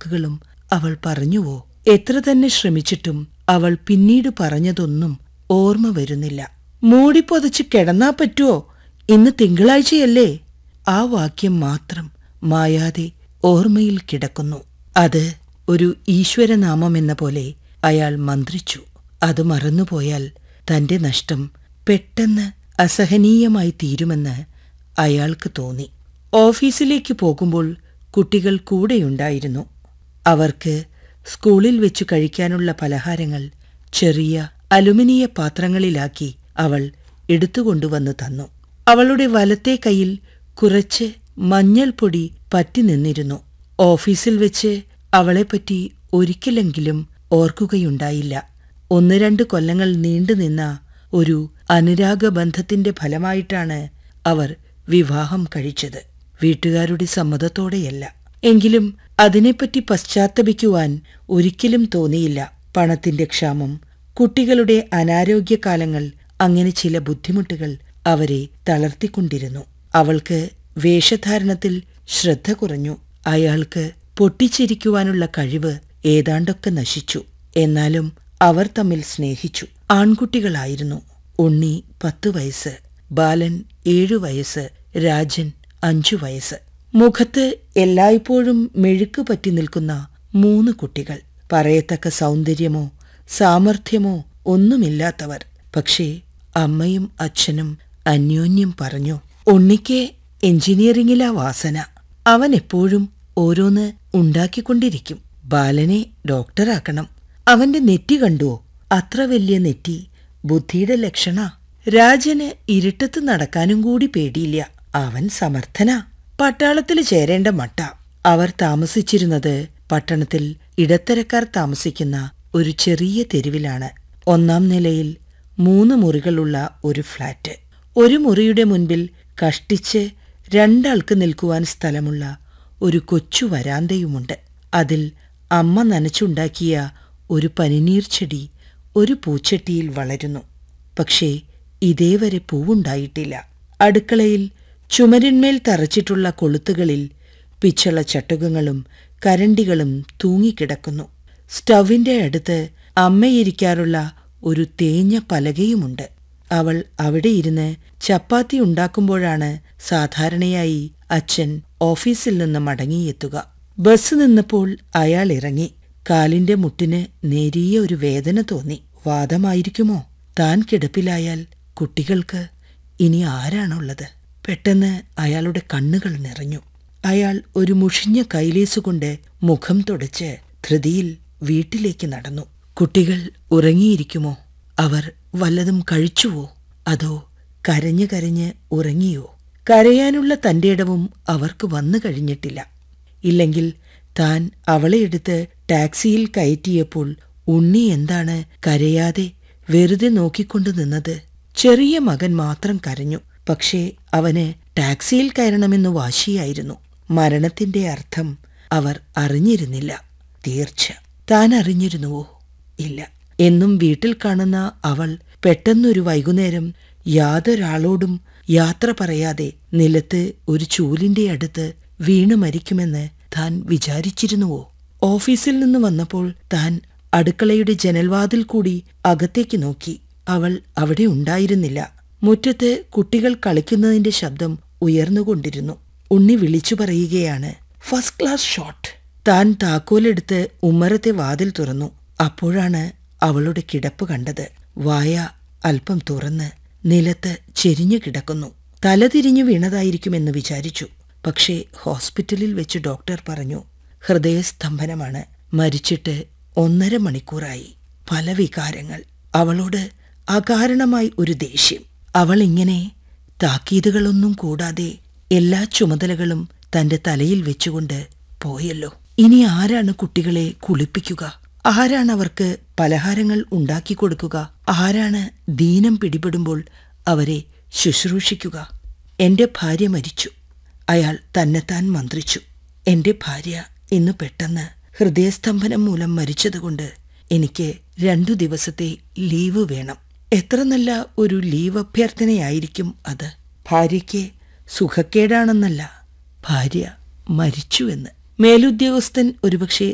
വാക്കുകളും അവൾ പറഞ്ഞുവോ എത്ര തന്നെ ശ്രമിച്ചിട്ടും അവൾ പിന്നീട് പറഞ്ഞതൊന്നും ഓർമ്മ വരുന്നില്ല മൂടിപ്പൊതച്ച് കിടന്നാ പറ്റുമോ ഇന്ന് തിങ്കളാഴ്ചയല്ലേ ആ വാക്യം മാത്രം മായാതെ ഓർമ്മയിൽ കിടക്കുന്നു അത് ഒരു ഈശ്വരനാമമെന്ന പോലെ അയാൾ മന്ത്രിച്ചു അത് മറന്നുപോയാൽ തന്റെ നഷ്ടം പെട്ടെന്ന് അസഹനീയമായി തീരുമെന്ന് അയാൾക്ക് തോന്നി ഓഫീസിലേക്ക് പോകുമ്പോൾ കുട്ടികൾ കൂടെയുണ്ടായിരുന്നു അവർക്ക് സ്കൂളിൽ വെച്ചു കഴിക്കാനുള്ള പലഹാരങ്ങൾ ചെറിയ അലുമിനിയ പാത്രങ്ങളിലാക്കി അവൾ എടുത്തുകൊണ്ടുവന്ന് തന്നു അവളുടെ വലത്തെ കൈയിൽ കുറച്ച് മഞ്ഞൾപ്പൊടി പറ്റി നിന്നിരുന്നു ഓഫീസിൽ വെച്ച് അവളെപ്പറ്റി ഒരിക്കലെങ്കിലും ഓർക്കുകയുണ്ടായില്ല ഒന്ന് രണ്ട് കൊല്ലങ്ങൾ നീണ്ടുനിന്ന ഒരു അനുരാഗബന്ധത്തിന്റെ ഫലമായിട്ടാണ് അവർ വിവാഹം കഴിച്ചത് വീട്ടുകാരുടെ സമ്മതത്തോടെയല്ല എങ്കിലും അതിനെപ്പറ്റി പശ്ചാത്തപിക്കുവാൻ ഒരിക്കലും തോന്നിയില്ല പണത്തിന്റെ ക്ഷാമം കുട്ടികളുടെ അനാരോഗ്യകാലങ്ങൾ അങ്ങനെ ചില ബുദ്ധിമുട്ടുകൾ അവരെ തളർത്തിക്കൊണ്ടിരുന്നു അവൾക്ക് വേഷധാരണത്തിൽ ശ്രദ്ധ കുറഞ്ഞു അയാൾക്ക് പൊട്ടിച്ചിരിക്കുവാനുള്ള കഴിവ് ഏതാണ്ടൊക്കെ നശിച്ചു എന്നാലും അവർ തമ്മിൽ സ്നേഹിച്ചു ആൺകുട്ടികളായിരുന്നു ഉണ്ണി പത്തു വയസ്സ് ബാലൻ ഏഴു വയസ്സ് രാജൻ അഞ്ചു വയസ്സ് മുഖത്ത് എല്ലായ്പ്പോഴും മെഴുക്ക് പറ്റി നിൽക്കുന്ന മൂന്ന് കുട്ടികൾ പറയത്തക്ക സൗന്ദര്യമോ സാമർഥ്യമോ ഒന്നുമില്ലാത്തവർ പക്ഷേ അമ്മയും അച്ഛനും അന്യോന്യം പറഞ്ഞു ഉണ്ണിക്ക് എഞ്ചിനീയറിംഗിലാ വാസന അവൻ എപ്പോഴും ഓരോന്ന് ഉണ്ടാക്കിക്കൊണ്ടിരിക്കും ബാലനെ ഡോക്ടറാക്കണം അവന്റെ നെറ്റി കണ്ടുവോ അത്ര വലിയ നെറ്റി ബുദ്ധിയുടെ ലക്ഷണ രാജന് ഇരുട്ടത്ത് നടക്കാനും കൂടി പേടിയില്ല അവൻ സമർത്ഥനാ പട്ടാളത്തിൽ ചേരേണ്ട മട്ട അവർ താമസിച്ചിരുന്നത് പട്ടണത്തിൽ ഇടത്തരക്കാർ താമസിക്കുന്ന ഒരു ചെറിയ തെരുവിലാണ് ഒന്നാം നിലയിൽ മൂന്ന് മുറികളുള്ള ഒരു ഫ്ലാറ്റ് ഒരു മുറിയുടെ മുൻപിൽ കഷ്ടിച്ച് രണ്ടാൾക്ക് നിൽക്കുവാൻ സ്ഥലമുള്ള ഒരു കൊച്ചു വരാന്തയുമുണ്ട് അതിൽ അമ്മ നനച്ചുണ്ടാക്കിയ ഒരു പനിനീർ ചെടി ഒരു പൂച്ചട്ടിയിൽ വളരുന്നു പക്ഷേ ഇതേവരെ പൂവുണ്ടായിട്ടില്ല അടുക്കളയിൽ ചുമരിന്മേൽ തറച്ചിട്ടുള്ള കൊളുത്തുകളിൽ പിച്ചള ചട്ടുകങ്ങളും കരണ്ടികളും തൂങ്ങിക്കിടക്കുന്നു സ്റ്റൗവിന്റെ അടുത്ത് അമ്മയിരിക്കാറുള്ള ഒരു തേഞ്ഞ പലകയുമുണ്ട് അവൾ അവിടെ ഇരുന്ന് ചപ്പാത്തി ഉണ്ടാക്കുമ്പോഴാണ് സാധാരണയായി അച്ഛൻ ഓഫീസിൽ നിന്ന് മടങ്ങിയെത്തുക ബസ് നിന്നപ്പോൾ അയാൾ ഇറങ്ങി കാലിന്റെ മുട്ടിന് നേരിയ ഒരു വേദന തോന്നി വാദമായിരിക്കുമോ താൻ കിടപ്പിലായാൽ കുട്ടികൾക്ക് ഇനി ആരാണുള്ളത് പെട്ടെന്ന് അയാളുടെ കണ്ണുകൾ നിറഞ്ഞു അയാൾ ഒരു മുഷിഞ്ഞ കൈലേസുകൊണ്ട് മുഖം തുടച്ച് ധൃതിയിൽ വീട്ടിലേക്ക് നടന്നു കുട്ടികൾ ഉറങ്ങിയിരിക്കുമോ അവർ വല്ലതും കഴിച്ചുവോ അതോ കരഞ്ഞു കരഞ്ഞ് ഉറങ്ങിയോ കരയാനുള്ള തന്റെ ഇടവും അവർക്ക് വന്നു കഴിഞ്ഞിട്ടില്ല ഇല്ലെങ്കിൽ താൻ അവളെ എടുത്ത് ടാക്സിയിൽ കയറ്റിയപ്പോൾ ഉണ്ണി എന്താണ് കരയാതെ വെറുതെ നോക്കിക്കൊണ്ടു നിന്നത് ചെറിയ മകൻ മാത്രം കരഞ്ഞു പക്ഷേ അവന് ടാക്സിയിൽ കയറണമെന്ന് വാശിയായിരുന്നു മരണത്തിന്റെ അർത്ഥം അവർ അറിഞ്ഞിരുന്നില്ല തീർച്ച താൻ അറിഞ്ഞിരുന്നുവോ ഇല്ല എന്നും വീട്ടിൽ കാണുന്ന അവൾ പെട്ടെന്നൊരു വൈകുന്നേരം യാതൊരാളോടും യാത്ര പറയാതെ നിലത്ത് ഒരു ചൂലിന്റെ അടുത്ത് വീണു മരിക്കുമെന്ന് താൻ വിചാരിച്ചിരുന്നുവോ ഓഫീസിൽ നിന്ന് വന്നപ്പോൾ താൻ അടുക്കളയുടെ ജനൽവാതിൽ കൂടി അകത്തേക്ക് നോക്കി അവൾ അവിടെ ഉണ്ടായിരുന്നില്ല മുറ്റത്ത് കുട്ടികൾ കളിക്കുന്നതിന്റെ ശബ്ദം ഉയർന്നുകൊണ്ടിരുന്നു ഉണ്ണി വിളിച്ചു പറയുകയാണ് ഫസ്റ്റ് ക്ലാസ് ഷോട്ട് താൻ താക്കോലെടുത്ത് ഉമ്മറത്തെ വാതിൽ തുറന്നു അപ്പോഴാണ് അവളുടെ കിടപ്പ് കണ്ടത് വായ അല്പം തുറന്ന് നിലത്ത് ചെരിഞ്ഞു കിടക്കുന്നു തലതിരിഞ്ഞു വീണതായിരിക്കുമെന്ന് വിചാരിച്ചു പക്ഷേ ഹോസ്പിറ്റലിൽ വെച്ച് ഡോക്ടർ പറഞ്ഞു ഹൃദയസ്തംഭനമാണ് മരിച്ചിട്ട് ഒന്നര മണിക്കൂറായി പല വികാരങ്ങൾ അവളോട് അകാരണമായി ഒരു ദേഷ്യം അവൾ ഇങ്ങനെ താക്കീതുകളൊന്നും കൂടാതെ എല്ലാ ചുമതലകളും തന്റെ തലയിൽ വെച്ചുകൊണ്ട് പോയല്ലോ ഇനി ആരാണ് കുട്ടികളെ കുളിപ്പിക്കുക ആരാണ് അവർക്ക് പലഹാരങ്ങൾ ഉണ്ടാക്കി കൊടുക്കുക ആരാണ് ദീനം പിടിപെടുമ്പോൾ അവരെ ശുശ്രൂഷിക്കുക എന്റെ ഭാര്യ മരിച്ചു അയാൾ തന്നെത്താൻ മന്ത്രിച്ചു എന്റെ ഭാര്യ ഇന്ന് പെട്ടെന്ന് ഹൃദയസ്തംഭനം മൂലം മരിച്ചതുകൊണ്ട് എനിക്ക് രണ്ടു ദിവസത്തെ ലീവ് വേണം എത്ര നല്ല ഒരു ലീവ് അഭ്യർത്ഥനയായിരിക്കും അത് ഭാര്യയ്ക്ക് സുഖക്കേടാണെന്നല്ല ഭാര്യ മരിച്ചുവെന്ന് മേലുദ്യോഗസ്ഥൻ ഒരുപക്ഷെ